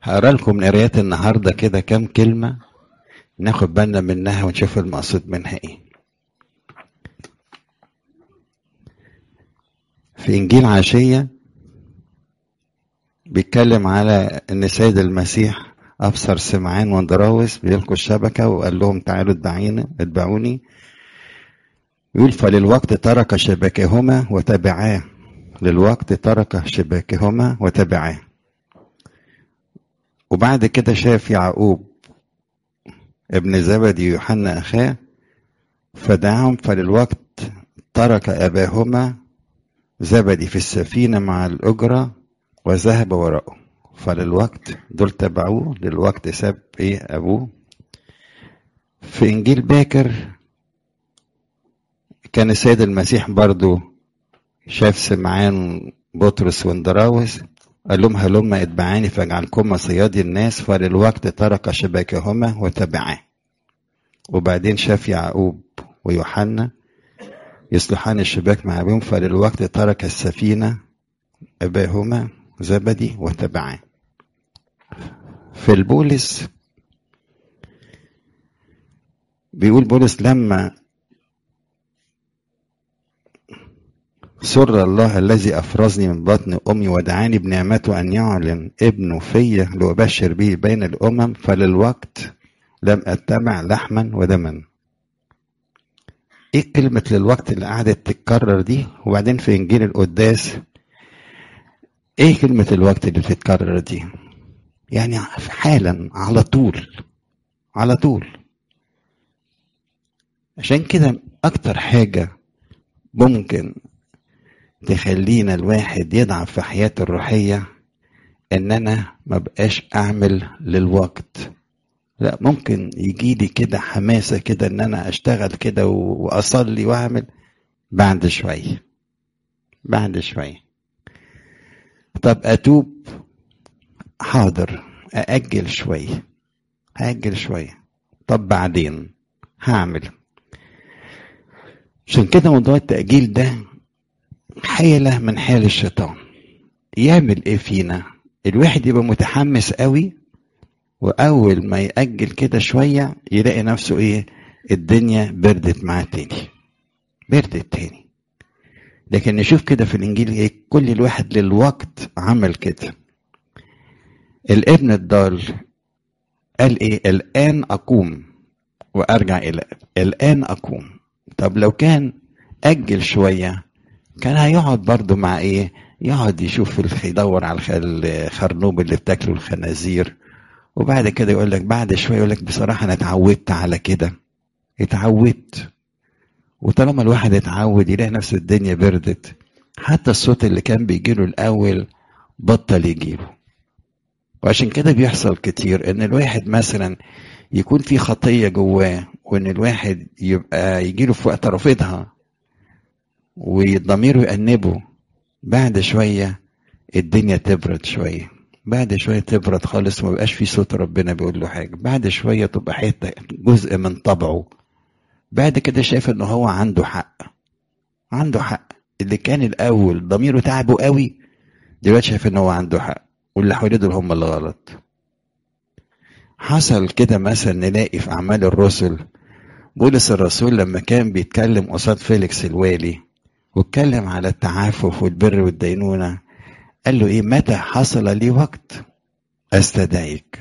هقرا لكم من قرايات النهارده كده كام كلمة ناخد بالنا منها ونشوف المقصود منها ايه في انجيل عشية بيتكلم على ان سيد المسيح ابصر سمعان وندراوس بيلقوا الشبكة وقال لهم تعالوا اتبعوني اتبعوني يقول فللوقت ترك شبكهما وتبعاه للوقت ترك شباكهما وتبعاه وبعد كده شاف يعقوب ابن زبدي يوحنا أخاه فدعاهم فللوقت ترك أباهما زبدي في السفينة مع الأجرة وذهب وراءه فللوقت دول تبعوه للوقت ساب إيه أبوه في إنجيل باكر كان السيد المسيح برضو شاف سمعان بطرس واندراوس قال لهم هلم اتبعاني فاجعلكما صيادي الناس فللوقت ترك شباكهما وتبعاه وبعدين شاف يعقوب ويوحنا يصلحان الشباك مع ابيهم فللوقت ترك السفينة أباهما زبدي وتبعاه في البولس بيقول بولس لما سر الله الذي أفرزني من بطن أمي ودعاني بنعمته أن يعلن ابنه في لأبشر به بين الأمم فللوقت لم أتبع لحما ودما ايه كلمة للوقت اللي قعدت تتكرر دي وبعدين في انجيل القداس ايه كلمة الوقت اللي بتتكرر دي يعني حالا على طول على طول عشان كده اكتر حاجة ممكن تخلينا الواحد يضعف في حياته الروحية ان انا ما بقاش اعمل للوقت لا ممكن يجي لي كده حماسة كده ان انا اشتغل كده واصلي واعمل بعد شوية بعد شوية طب اتوب حاضر ااجل شوية هاجل شوية طب بعدين هعمل عشان كده موضوع التأجيل ده حيلة من حيل الشيطان يعمل ايه فينا الواحد يبقى متحمس قوي واول ما يأجل كده شوية يلاقي نفسه ايه الدنيا بردت معاه تاني بردت تاني لكن نشوف كده في الانجيل ايه كل الواحد للوقت عمل كده الابن الضال قال ايه الان اقوم وارجع الى الان اقوم طب لو كان اجل شويه كان هيقعد برضه مع ايه يقعد يشوف يدور على الخرنوب اللي بتاكله الخنازير وبعد كده يقول لك بعد شويه يقول لك بصراحه انا اتعودت على كده اتعودت وطالما الواحد اتعود يلاقي نفس الدنيا بردت حتى الصوت اللي كان بيجيله الاول بطل يجيله وعشان كده بيحصل كتير ان الواحد مثلا يكون في خطيه جواه وان الواحد يبقى يجيله في وقت رافضها وضميره يأنبه بعد شويه الدنيا تبرد شويه بعد شويه تبرد خالص وما بقاش في صوت ربنا بيقول له حاجه بعد شويه تبقى حته جزء من طبعه بعد كده شايف ان هو عنده حق عنده حق اللي كان الاول ضميره تعبه قوي دلوقتي شايف ان هو عنده حق واللي حواليه دول هم اللي غلط حصل كده مثلا نلاقي في اعمال الرسل بولس الرسول لما كان بيتكلم قصاد فيليكس الوالي واتكلم على التعافف والبر والدينونه قال له ايه متى حصل لي وقت استدعيك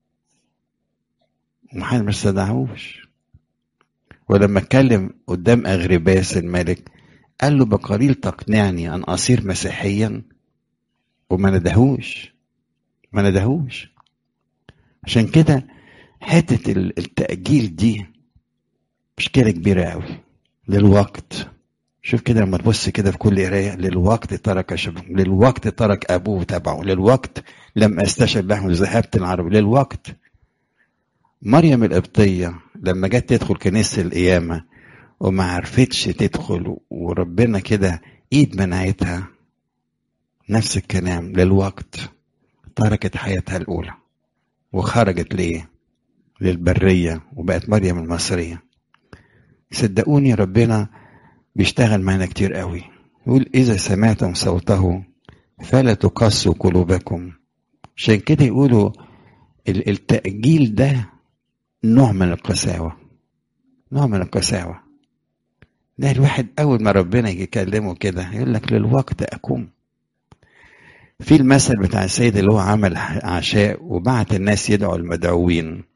محمد ما استدعوش ولما اتكلم قدام اغرباس الملك قال له بقليل تقنعني ان اصير مسيحيا وما ندهوش ما ندهوش عشان كده حتة التأجيل دي مشكلة كبيرة قوي للوقت شوف كده لما تبص كده في كل قرايه للوقت ترك شبه للوقت ترك ابوه تبعه للوقت لم استشهد له ذهبت العرب للوقت مريم القبطيه لما جت تدخل كنيسه القيامه وما عرفتش تدخل وربنا كده ايد منعتها نفس الكلام للوقت تركت حياتها الاولى وخرجت ليه للبريه وبقت مريم المصريه صدقوني ربنا بيشتغل معنا كتير قوي يقول إذا سمعتم صوته فلا تقسوا قلوبكم عشان كده يقولوا التأجيل ده نوع من القساوة نوع من القساوة ده الواحد أول ما ربنا يجي يكلمه كده يقول لك للوقت أقوم في المثل بتاع السيد اللي هو عمل عشاء وبعت الناس يدعوا المدعوين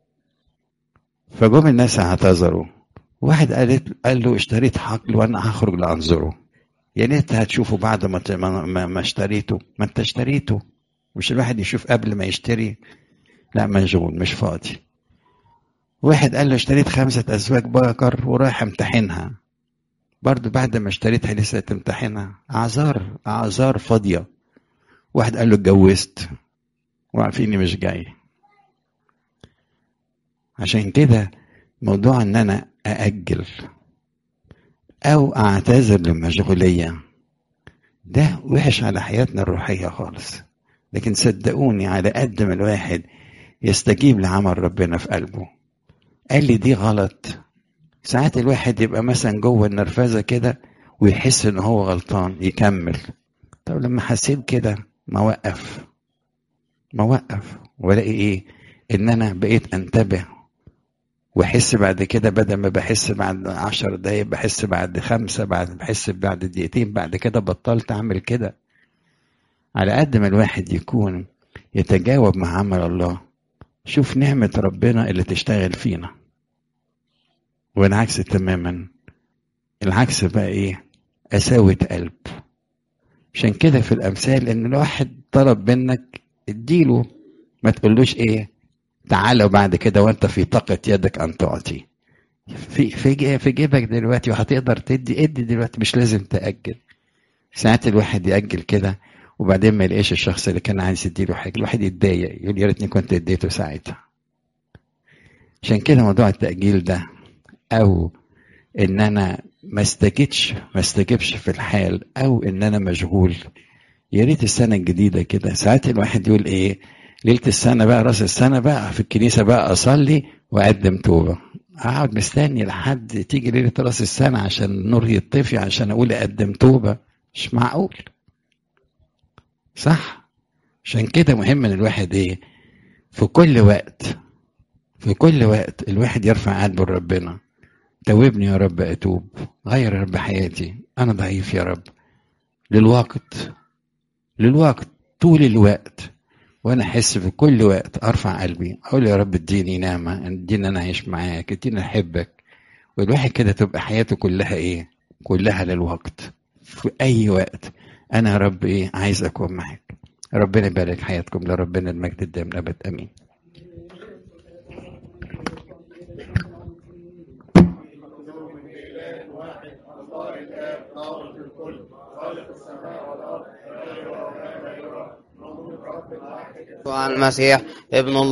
فجم الناس اعتذروا واحد قالت قال له اشتريت حقل وانا هخرج لانظره يا ريت هتشوفه بعد ما ما, ما اشتريته ما انت اشتريته مش الواحد يشوف قبل ما يشتري لا مشغول مش فاضي واحد قال له اشتريت خمسة أزواج بقر ورايح امتحنها برضه بعد ما اشتريتها لسه تمتحنها أعذار أعذار فاضية واحد قال له اتجوزت وعارفيني مش جاي عشان كده موضوع ان انا ااجل او اعتذر للمشغوليه ده وحش على حياتنا الروحيه خالص لكن صدقوني على قد ما الواحد يستجيب لعمل ربنا في قلبه قال لي دي غلط ساعات الواحد يبقى مثلا جوه النرفزه كده ويحس ان هو غلطان يكمل طب لما حسيت كده ما وقف ما وقف والاقي ايه ان انا بقيت انتبه واحس بعد كده بدل ما بحس بعد عشر دقايق بحس بعد خمسة بعد بحس بعد دقيقتين بعد كده بطلت اعمل كده على قد ما الواحد يكون يتجاوب مع عمل الله شوف نعمة ربنا اللي تشتغل فينا والعكس تماما العكس بقى ايه قساوة قلب عشان كده في الامثال ان الواحد طلب منك اديله ما تقولوش ايه تعالى وبعد كده وانت في طاقة يدك ان تعطي في في في جيبك دلوقتي وهتقدر تدي ادي دلوقتي مش لازم تأجل ساعات الواحد يأجل كده وبعدين ما يلاقيش الشخص اللي كان عايز يديله حاجة الواحد يتضايق يقول يا ريتني كنت اديته ساعتها عشان كده موضوع التأجيل ده او ان انا ما استجدش ما استجبش في الحال او ان انا مشغول يا ريت السنة الجديدة كده ساعات الواحد يقول ايه ليلة السنة بقى راس السنة بقى في الكنيسة بقى أصلي وأقدم توبة أقعد مستني لحد تيجي ليلة راس السنة عشان النور يطفي عشان أقول أقدم توبة مش معقول صح عشان كده مهم إن الواحد إيه في كل وقت في كل وقت الواحد يرفع قلبه لربنا توبني يا رب أتوب غير يا رب حياتي أنا ضعيف يا رب للوقت للوقت طول الوقت وانا احس في كل وقت ارفع قلبي اقول يا رب اديني نعمه اديني انا اعيش معاك اديني احبك والواحد كده تبقى حياته كلها ايه كلها للوقت في اي وقت انا يا رب ايه عايز اكون معاك ربنا يبارك حياتكم لربنا المجد الدائم الابد امين عن المسيح ابن الله